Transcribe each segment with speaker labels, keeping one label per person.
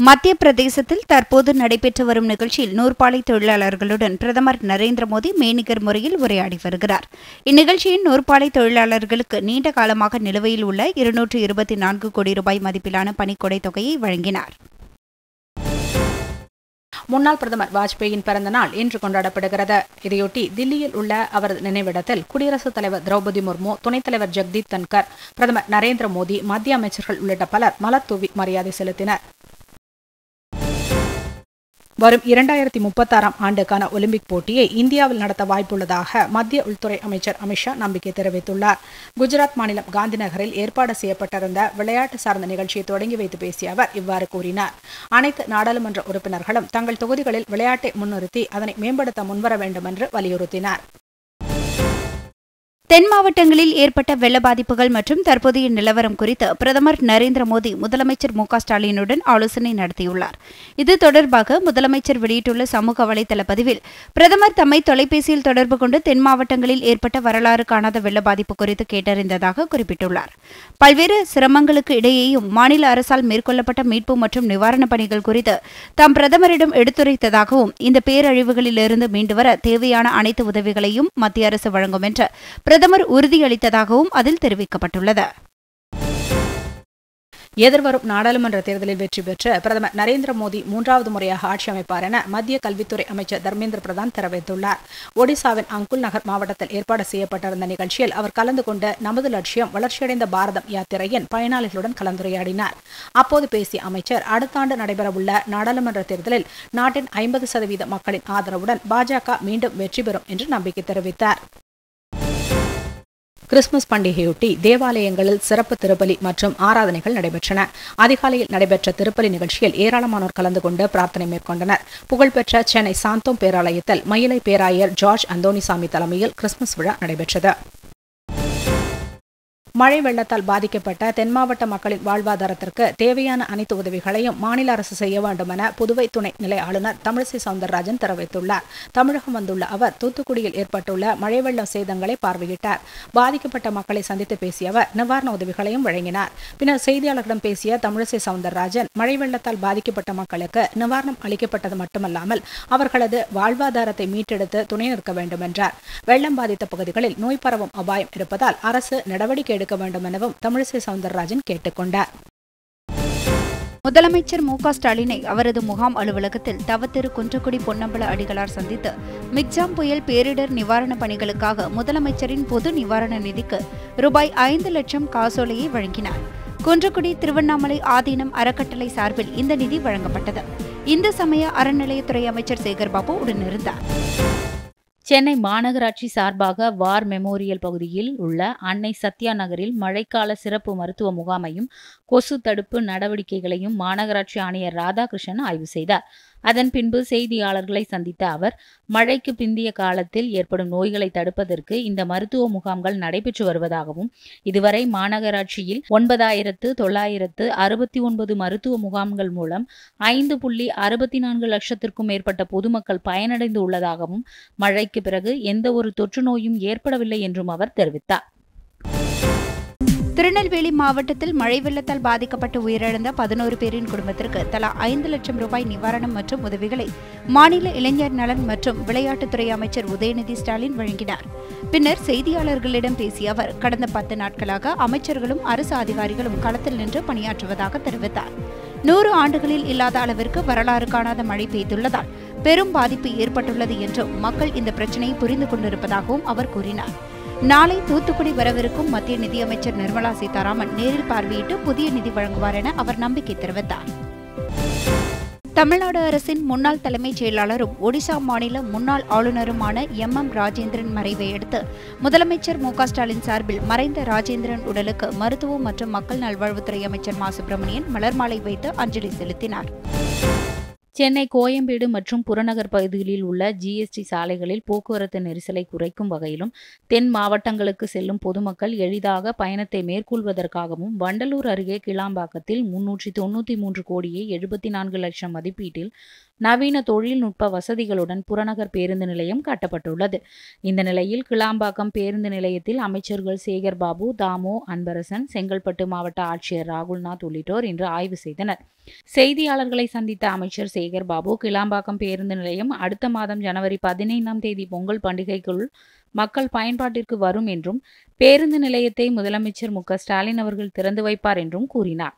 Speaker 1: மத்திய பிரதேசத்தில் தற்போது நடைபெற்று வரும் நிகழ்ச்சியில் நூற்பாலை தொழிலாளர்களுடன் பிரதமர் நரேந்திர மோடி மெய்நிகர் முறையில் உரையாடி வருகிறார் இந்நிகழ்ச்சியின் நூற்பாலை தொழிலாளர்களுக்கு நீண்ட காலமாக நிலுவையில் உள்ள இருநூற்று இருபத்தி நான்கு கோடி ரூபாய் மதிப்பிலான பணிக்கொடை தொகையை வழங்கினார்
Speaker 2: முன்னாள் பிரதமர் வாஜ்பேயின் பிறந்த நாள் இன்று கொண்டாடப்படுகிறது இதையொட்டி தில்லியில் உள்ள அவரது நினைவிடத்தில் குடியரசுத் தலைவர் திரௌபதி முர்மு துணைத் தலைவர் ஜெக்தீப் தன்கர் பிரதமர் நரேந்திர மோடி மத்திய அமைச்சர்கள் உள்ளிட்ட பலர் மலர் தூவி மரியாதை செலுத்தினர் வரும் இரண்டாயிரத்தி முப்பத்தாறாம் ஆண்டுக்கான ஒலிம்பிக் போட்டியை இந்தியாவில் நடத்த வாய்ப்புள்ளதாக மத்திய உள்துறை அமைச்சர் அமித்ஷா நம்பிக்கை தெரிவித்துள்ளார் குஜராத் மாநிலம் காந்திநகரில் ஏற்பாடு செய்யப்பட்டிருந்த விளையாட்டு சார்ந்த நிகழ்ச்சியை தொடங்கி வைத்து பேசிய அவர் இவ்வாறு கூறினார் அனைத்து நாடாளுமன்ற உறுப்பினர்களும் தங்கள் தொகுதிகளில் விளையாட்டை முன்னிறுத்தி அதனை மேம்படுத்த முன்வர வேண்டும் என்று வலியுறுத்தினார்
Speaker 1: தென் மாவட்டங்களில் ஏற்பட்ட வெள்ள பாதிப்புகள் மற்றும் தற்போதைய நிலவரம் குறித்து பிரதமர் நரேந்திர மோடி முதலமைச்சர் மு ஸ்டாலினுடன் ஆலோசனை நடத்தியுள்ளார் இது தொடர்பாக முதலமைச்சர் வெளியிட்டுள்ள சமூக வலைதள பதிவில் பிரதமர் தம்மை தொலைபேசியில் தொடர்பு கொண்டு தென் மாவட்டங்களில் ஏற்பட்ட வரலாறு காணாத வெள்ள பாதிப்பு குறித்து கேட்டறிந்ததாக குறிப்பிட்டுள்ளார் பல்வேறு சிரமங்களுக்கு இடையேயும் மாநில அரசால் மேற்கொள்ளப்பட்ட மீட்பு மற்றும் நிவாரணப் பணிகள் குறித்து தாம் பிரதமரிடம் எடுத்துரைத்ததாகவும் இந்த பேரழிவுகளிலிருந்து மீண்டுவர தேவையான அனைத்து உதவிகளையும் மத்திய அரசு வழங்கும் என்று பிரதமர் உறுதியளித்ததாகவும் அதில் தெரிவிக்கப்பட்டுள்ளது
Speaker 2: எதிர்வரும் நாடாளுமன்ற தேர்தலில் வெற்றி பெற்று பிரதமர் நரேந்திர மோடி மூன்றாவது முறையாக ஆட்சி அமைப்பார் என மத்திய கல்வித்துறை அமைச்சர் தர்மேந்திர பிரதான் தெரிவித்துள்ளார் ஒடிசாவின் அங்குல் நகர் மாவட்டத்தில் ஏற்பாடு செய்யப்பட்டிருந்த நிகழ்ச்சியில் அவர் கலந்து கொண்டு நமது லட்சியம் வளர்ச்சியடைந்த பாரதம் யாத்திரையின் பயனாளிகளுடன் கலந்துரையாடினார் அப்போது பேசிய அமைச்சர் அடுத்த ஆண்டு நடைபெறவுள்ள நாடாளுமன்ற தேர்தலில் நாட்டின் ஐம்பது சதவீத மக்களின் ஆதரவுடன் பாஜக மீண்டும் வெற்றி பெறும் என்று நம்பிக்கை தெரிவித்தார் கிறிஸ்துமஸ் பண்டிகையொட்டி தேவாலயங்களில் சிறப்பு திருப்பலி மற்றும் ஆராதனைகள் நடைபெற்றன அதிகாலையில் நடைபெற்ற திருப்பலி நிகழ்ச்சியில் ஏராளமானோர் கலந்து கொண்டு பிரார்த்தனை மேற்கொண்டனர் புகழ்பெற்ற சென்னை சாந்தோம் பேராலயத்தில் மயிலை பேராயர் ஜார்ஜ் அந்தோனிசாமி தலைமையில் கிறிஸ்துமஸ் விழா நடைபெற்றது மழை வெள்ளத்தால் பாதிக்கப்பட்ட தென் மாவட்ட மக்களின் வாழ்வாதாரத்திற்கு தேவையான அனைத்து உதவிகளையும் மாநில அரசு செய்ய வேண்டும் என புதுவை துணை நிலை ஆளுநர் தமிழிசை சவுந்தரராஜன் தெரிவித்துள்ளார் தமிழகம் வந்துள்ள அவர் தூத்துக்குடியில் ஏற்பட்டுள்ள மழை வெள்ள சேதங்களை பார்வையிட்டார் பாதிக்கப்பட்ட மக்களை சந்தித்து பேசிய அவர் நிவாரண உதவிகளையும் வழங்கினார் பின்னர் செய்தியாளர்களிடம் பேசிய தமிழிசை சவுந்தரராஜன் மழை வெள்ளத்தால் பாதிக்கப்பட்ட மக்களுக்கு நிவாரணம் அளிக்கப்பட்டது மட்டுமல்லாமல் அவர்களது வாழ்வாதாரத்தை மீட்டெடுத்து துணை நிற்க வேண்டும் என்றார் வெள்ளம் பாதித்த பகுதிகளில் நோய் பரவும் அபாயம் இருப்பதால் அரசு நடவடிக்கை எடுக்க வேண்டும் எனவும் தமிழிசை சவுந்தரராஜன் கேட்டுக்கொண்டார்
Speaker 1: முதலமைச்சர் மு ஸ்டாலினை அவரது முகாம் அலுவலகத்தில் தவத்திரு குன்றக்குடி பொன்னம்பல அடிகளார் சந்தித்து மிக்ஜாம் புயல் பேரிடர் நிவாரணப் பணிகளுக்காக முதலமைச்சரின் பொது நிவாரண நிதிக்கு ரூபாய் ஐந்து லட்சம் காசோலையை வழங்கினார் குன்றக்குடி திருவண்ணாமலை ஆதீனம் அறக்கட்டளை சார்பில் இந்த நிதி வழங்கப்பட்டது இந்து சமய அறநிலையத்துறை அமைச்சர் சேகர்பாபு உடனிருந்தார்
Speaker 3: சென்னை மாநகராட்சி சார்பாக வார் மெமோரியல் பகுதியில் உள்ள அன்னை சத்யா நகரில் மழைக்கால சிறப்பு மருத்துவ முகாமையும் கொசு தடுப்பு நடவடிக்கைகளையும் மாநகராட்சி ஆணையர் ராதாகிருஷ்ணன் ஆய்வு செய்தார் அதன் பின்பு செய்தியாளர்களை சந்தித்த அவர் மழைக்கு பிந்திய காலத்தில் ஏற்படும் நோய்களை தடுப்பதற்கு இந்த மருத்துவ முகாம்கள் நடைபெற்று வருவதாகவும் இதுவரை மாநகராட்சியில் ஒன்பதாயிரத்து தொள்ளாயிரத்து அறுபத்தி ஒன்பது மருத்துவ முகாம்கள் மூலம் ஐந்து புள்ளி அறுபத்தி நான்கு லட்சத்திற்கும் மேற்பட்ட பொதுமக்கள் பயனடைந்து உள்ளதாகவும் மழைக்கு பிறகு எந்த ஒரு தொற்று நோயும் ஏற்படவில்லை என்றும் அவர் தெரிவித்தார்
Speaker 1: திருநெல்வேலி மாவட்டத்தில் மழை வெள்ளத்தால் பாதிக்கப்பட்டு உயிரிழந்த பதினோரு பேரின் குடும்பத்திற்கு தலா ஐந்து லட்சம் ரூபாய் நிவாரணம் மற்றும் உதவிகளை மாநில இளைஞர் நலன் மற்றும் விளையாட்டுத்துறை அமைச்சர் உதயநிதி ஸ்டாலின் வழங்கினார் பின்னர் செய்தியாளர்களிடம் பேசிய அவர் கடந்த பத்து நாட்களாக அமைச்சர்களும் அரசு அதிகாரிகளும் களத்தில் நின்று பணியாற்றுவதாக தெரிவித்தார் நூறு ஆண்டுகளில் இல்லாத அளவிற்கு வரலாறு காணாத மழை பெய்துள்ளதால் பெரும் பாதிப்பு ஏற்பட்டுள்ளது என்றும் மக்கள் இந்த பிரச்சினையை புரிந்து கொண்டிருப்பதாகவும் அவர் கூறினார் நாளை தூத்துக்குடி வரவிருக்கும் மத்திய நிதியமைச்சர் நிர்மலா சீதாராமன் நேரில் பார்வையிட்டு புதிய நிதி வழங்குவார் என அவர் நம்பிக்கை தெரிவித்தார் தமிழ்நாடு அரசின் முன்னாள் தலைமைச் செயலாளரும் ஒடிசா மாநில முன்னாள் ஆளுநருமான எம் எம் ராஜேந்திரன் மறைவை அடுத்து முதலமைச்சர் மு ஸ்டாலின் சார்பில் மறைந்த ராஜேந்திரன் உடலுக்கு மருத்துவ மற்றும் மக்கள் நல்வாழ்வுத்துறை அமைச்சர் மா சுப்பிரமணியன் மலர் மாலை வைத்து அஞ்சலி செலுத்தினார்
Speaker 3: சென்னை கோயம்பேடு மற்றும் புறநகர் பகுதிகளில் உள்ள ஜிஎஸ்டி சாலைகளில் போக்குவரத்து நெரிசலை குறைக்கும் வகையிலும் தென் மாவட்டங்களுக்கு செல்லும் பொதுமக்கள் எளிதாக பயணத்தை மேற்கொள்வதற்காகவும் வண்டலூர் அருகே கிளாம்பாக்கத்தில் முன்னூற்றி தொண்ணூற்றி மூன்று கோடியே எழுபத்தி நான்கு லட்சம் மதிப்பீட்டில் நவீன தொழில்நுட்ப வசதிகளுடன் புறநகர் பேருந்து நிலையம் கட்டப்பட்டுள்ளது இந்த நிலையில் கிளாம்பாக்கம் பேருந்து நிலையத்தில் அமைச்சர்கள் சேகர் பாபு தாமோ அன்பரசன் செங்கல்பட்டு மாவட்ட ஆட்சியர் ராகுல்நாத் உள்ளிட்டோர் இன்று ஆய்வு செய்தனர் செய்தியாளர்களை சந்தித்த அமைச்சர் சேகர் பாபு கிளாம்பாக்கம் பேருந்து நிலையம் அடுத்த மாதம் ஜனவரி பதினைந்தாம் தேதி பொங்கல் பண்டிகைக்குள் மக்கள் பயன்பாட்டிற்கு வரும் என்றும் பேருந்து நிலையத்தை முதலமைச்சர் மு க ஸ்டாலின் அவர்கள் திறந்து வைப்பார் என்றும் கூறினார்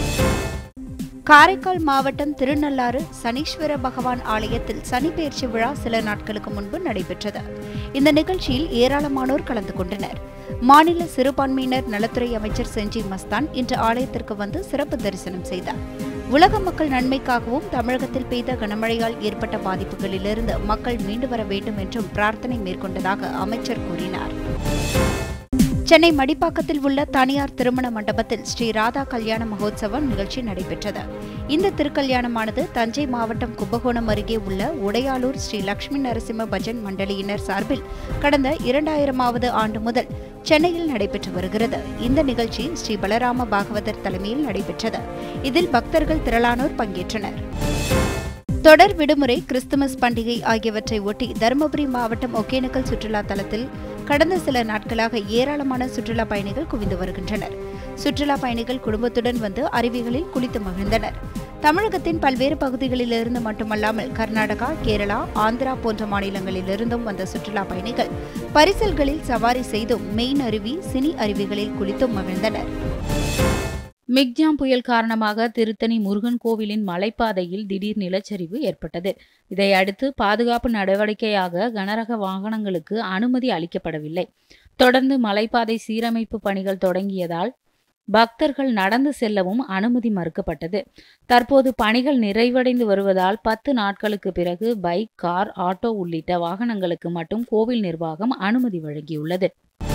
Speaker 1: காரைக்கால் மாவட்டம் திருநள்ளாறு சனீஸ்வர பகவான் ஆலயத்தில் சனிப்பெயர்ச்சி விழா சில நாட்களுக்கு முன்பு நடைபெற்றது இந்த நிகழ்ச்சியில் ஏராளமானோர் கலந்து கொண்டனர் மாநில சிறுபான்மையினர் நலத்துறை அமைச்சர் செஞ்சி மஸ்தான் இன்று ஆலயத்திற்கு வந்து சிறப்பு தரிசனம் செய்தார் உலக மக்கள் நன்மைக்காகவும் தமிழகத்தில் பெய்த கனமழையால் ஏற்பட்ட பாதிப்புகளிலிருந்து மக்கள் மீண்டு வர வேண்டும் என்றும் பிரார்த்தனை மேற்கொண்டதாக அமைச்சர் கூறினார் சென்னை மடிப்பாக்கத்தில் உள்ள தனியார் திருமண மண்டபத்தில் ஸ்ரீ ராதா கல்யாண மகோத்சவம் நிகழ்ச்சி நடைபெற்றது இந்த திருக்கல்யாணமானது தஞ்சை மாவட்டம் கும்பகோணம் அருகே உள்ள உடையாளூர் ஸ்ரீ லட்சுமி நரசிம்ம பஜன் மண்டலியினர் சார்பில் கடந்த இரண்டாயிரமாவது ஆண்டு முதல் சென்னையில் நடைபெற்று வருகிறது இந்த நிகழ்ச்சி ஸ்ரீ பலராம பாகவதர் தலைமையில் நடைபெற்றது இதில் பக்தர்கள் திரளானோர் பங்கேற்றனர் தொடர் விடுமுறை கிறிஸ்துமஸ் பண்டிகை ஆகியவற்றை ஒட்டி தருமபுரி மாவட்டம் ஒகேனக்கல் சுற்றுலா தலத்தில் கடந்த சில நாட்களாக ஏராளமான சுற்றுலா பயணிகள் குவிந்து வருகின்றனர் சுற்றுலா பயணிகள் குடும்பத்துடன் வந்து அருவிகளில் குளித்து மகிழ்ந்தனர் தமிழகத்தின் பல்வேறு பகுதிகளிலிருந்து மட்டுமல்லாமல் கர்நாடகா கேரளா ஆந்திரா போன்ற மாநிலங்களிலிருந்தும் வந்த சுற்றுலா பயணிகள் பரிசல்களில் சவாரி செய்தும் மெயின் அருவி சினி அருவிகளில் குளித்தும் மகிழ்ந்தனர்
Speaker 3: மிக்ஜாம் புயல் காரணமாக திருத்தணி முருகன் கோவிலின் மலைப்பாதையில் திடீர் நிலச்சரிவு ஏற்பட்டது இதையடுத்து பாதுகாப்பு நடவடிக்கையாக கனரக வாகனங்களுக்கு அனுமதி அளிக்கப்படவில்லை தொடர்ந்து மலைப்பாதை சீரமைப்பு பணிகள் தொடங்கியதால் பக்தர்கள் நடந்து செல்லவும் அனுமதி மறுக்கப்பட்டது தற்போது பணிகள் நிறைவடைந்து வருவதால் பத்து நாட்களுக்கு பிறகு பைக் கார் ஆட்டோ உள்ளிட்ட வாகனங்களுக்கு மட்டும் கோவில் நிர்வாகம் அனுமதி வழங்கியுள்ளது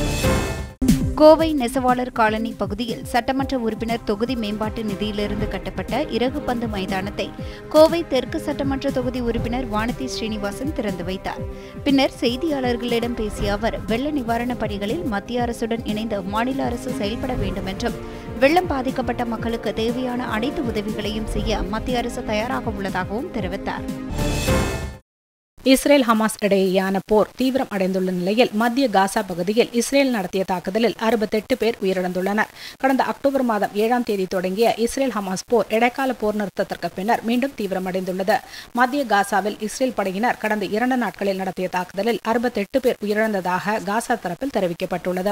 Speaker 1: கோவை நெசவாளர் காலனி பகுதியில் சட்டமன்ற உறுப்பினர் தொகுதி மேம்பாட்டு நிதியிலிருந்து கட்டப்பட்ட இறகுப்பந்து மைதானத்தை கோவை தெற்கு சட்டமன்ற தொகுதி உறுப்பினர் வானதி ஸ்ரீனிவாசன் திறந்து வைத்தார் பின்னர் செய்தியாளர்களிடம் பேசிய அவர் வெள்ள நிவாரணப் பணிகளில் மத்திய அரசுடன் இணைந்து மாநில அரசு செயல்பட வேண்டும் என்றும் வெள்ளம் பாதிக்கப்பட்ட மக்களுக்கு தேவையான அனைத்து உதவிகளையும் செய்ய மத்திய அரசு தயாராக உள்ளதாகவும் தெரிவித்தார்
Speaker 2: இஸ்ரேல் ஹமாஸ் இடையேயான போர் தீவிரம் அடைந்துள்ள நிலையில் மத்திய காசா பகுதியில் இஸ்ரேல் நடத்திய தாக்குதலில் அறுபத்தெட்டு பேர் உயிரிழந்துள்ளனர் கடந்த அக்டோபர் மாதம் ஏழாம் தேதி தொடங்கிய இஸ்ரேல் ஹமாஸ் போர் இடைக்கால போர் நிறுத்தத்திற்கு பின்னர் மீண்டும் தீவிரமடைந்துள்ளது மத்திய காசாவில் இஸ்ரேல் படையினர் கடந்த இரண்டு நாட்களில் நடத்திய தாக்குதலில் அறுபத்தெட்டு பேர் உயிரிழந்ததாக காசா தரப்பில் தெரிவிக்கப்பட்டுள்ளது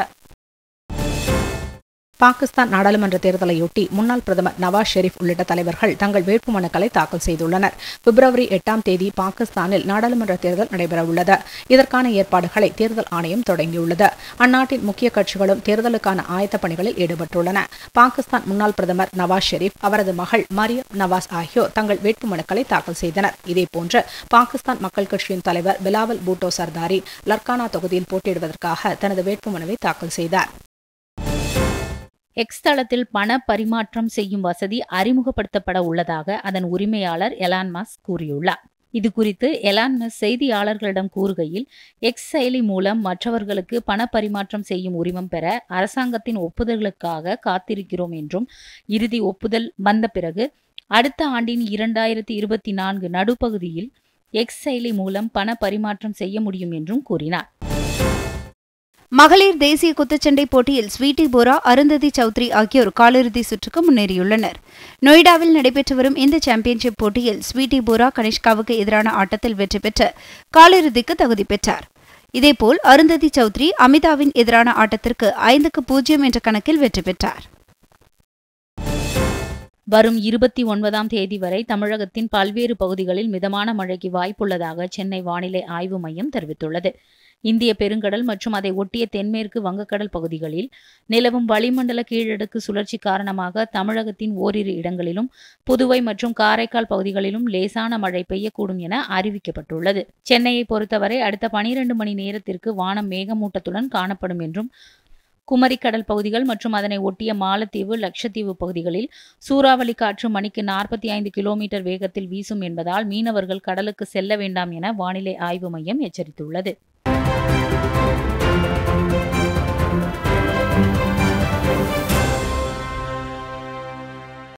Speaker 2: பாகிஸ்தான் நாடாளுமன்ற தேர்தலையொட்டி முன்னாள் பிரதமர் நவாஸ் ஷெரீப் உள்ளிட்ட தலைவர்கள் தங்கள் வேட்புமனுக்களை தாக்கல் செய்துள்ளனர் பிப்ரவரி எட்டாம் தேதி பாகிஸ்தானில் நாடாளுமன்ற தேர்தல் நடைபெறவுள்ளது இதற்கான ஏற்பாடுகளை தேர்தல் ஆணையம் தொடங்கியுள்ளது அந்நாட்டின் முக்கிய கட்சிகளும் தேர்தலுக்கான ஆயத்த பணிகளில் ஈடுபட்டுள்ளன பாகிஸ்தான் முன்னாள் பிரதமர் நவாஸ் ஷெரீப் அவரது மகள் மரியம் நவாஸ் ஆகியோர் தங்கள் வேட்புமனுக்களை தாக்கல் செய்தனர் இதேபோன்று பாகிஸ்தான் மக்கள் கட்சியின் தலைவர் பிலாவல் பூட்டோ சர்தாரி லர்கானா தொகுதியில் போட்டியிடுவதற்காக தனது வேட்புமனுவை தாக்கல் செய்தார்
Speaker 3: எக்ஸ் தளத்தில் பண பரிமாற்றம் செய்யும் வசதி அறிமுகப்படுத்தப்பட உள்ளதாக அதன் உரிமையாளர் எலான் மஸ் கூறியுள்ளார் இது குறித்து எலான் மஸ் செய்தியாளர்களிடம் கூறுகையில் எக்ஸ் செயலி மூலம் மற்றவர்களுக்கு பண பரிமாற்றம் செய்யும் உரிமம் பெற அரசாங்கத்தின் ஒப்புதல்களுக்காக காத்திருக்கிறோம் என்றும் இறுதி ஒப்புதல் வந்த பிறகு அடுத்த ஆண்டின் இரண்டாயிரத்தி இருபத்தி நான்கு நடுப்பகுதியில் எக்ஸ் செயலி மூலம் பண பரிமாற்றம் செய்ய முடியும் என்றும் கூறினார்
Speaker 1: மகளிர் தேசிய குத்துச்சண்டை போட்டியில் ஸ்வீட்டி போரா அருந்ததி சௌத்ரி ஆகியோர் காலிறுதி சுற்றுக்கு முன்னேறியுள்ளனர் நொய்டாவில் நடைபெற்று வரும் இந்த சாம்பியன்ஷிப் போட்டியில் ஸ்வீட்டி போரா கனிஷ்காவுக்கு எதிரான ஆட்டத்தில் வெற்றி பெற்று காலிறுதிக்கு தகுதி பெற்றார் இதேபோல் அருந்ததி சௌத்ரி அமிதாவின் எதிரான ஆட்டத்திற்கு ஐந்துக்கு பூஜ்ஜியம் என்ற கணக்கில் வெற்றி பெற்றார்
Speaker 3: வரும் இருபத்தி ஒன்பதாம் தேதி வரை தமிழகத்தின் பல்வேறு பகுதிகளில் மிதமான மழைக்கு வாய்ப்புள்ளதாக சென்னை வானிலை ஆய்வு மையம் தெரிவித்துள்ளது இந்திய பெருங்கடல் மற்றும் அதை ஒட்டிய தென்மேற்கு வங்கக்கடல் பகுதிகளில் நிலவும் வளிமண்டல கீழடுக்கு சுழற்சி காரணமாக தமிழகத்தின் ஓரிரு இடங்களிலும் புதுவை மற்றும் காரைக்கால் பகுதிகளிலும் லேசான மழை பெய்யக்கூடும் என அறிவிக்கப்பட்டுள்ளது சென்னையை பொறுத்தவரை அடுத்த பனிரெண்டு மணி நேரத்திற்கு வானம் மேகமூட்டத்துடன் காணப்படும் என்றும் குமரி கடல் பகுதிகள் மற்றும் அதனை ஒட்டிய மாலத்தீவு லட்சத்தீவு பகுதிகளில் சூறாவளி காற்று மணிக்கு நாற்பத்தி ஐந்து கிலோமீட்டர் வேகத்தில் வீசும் என்பதால் மீனவர்கள் கடலுக்கு செல்ல வேண்டாம் என வானிலை ஆய்வு மையம் எச்சரித்துள்ளது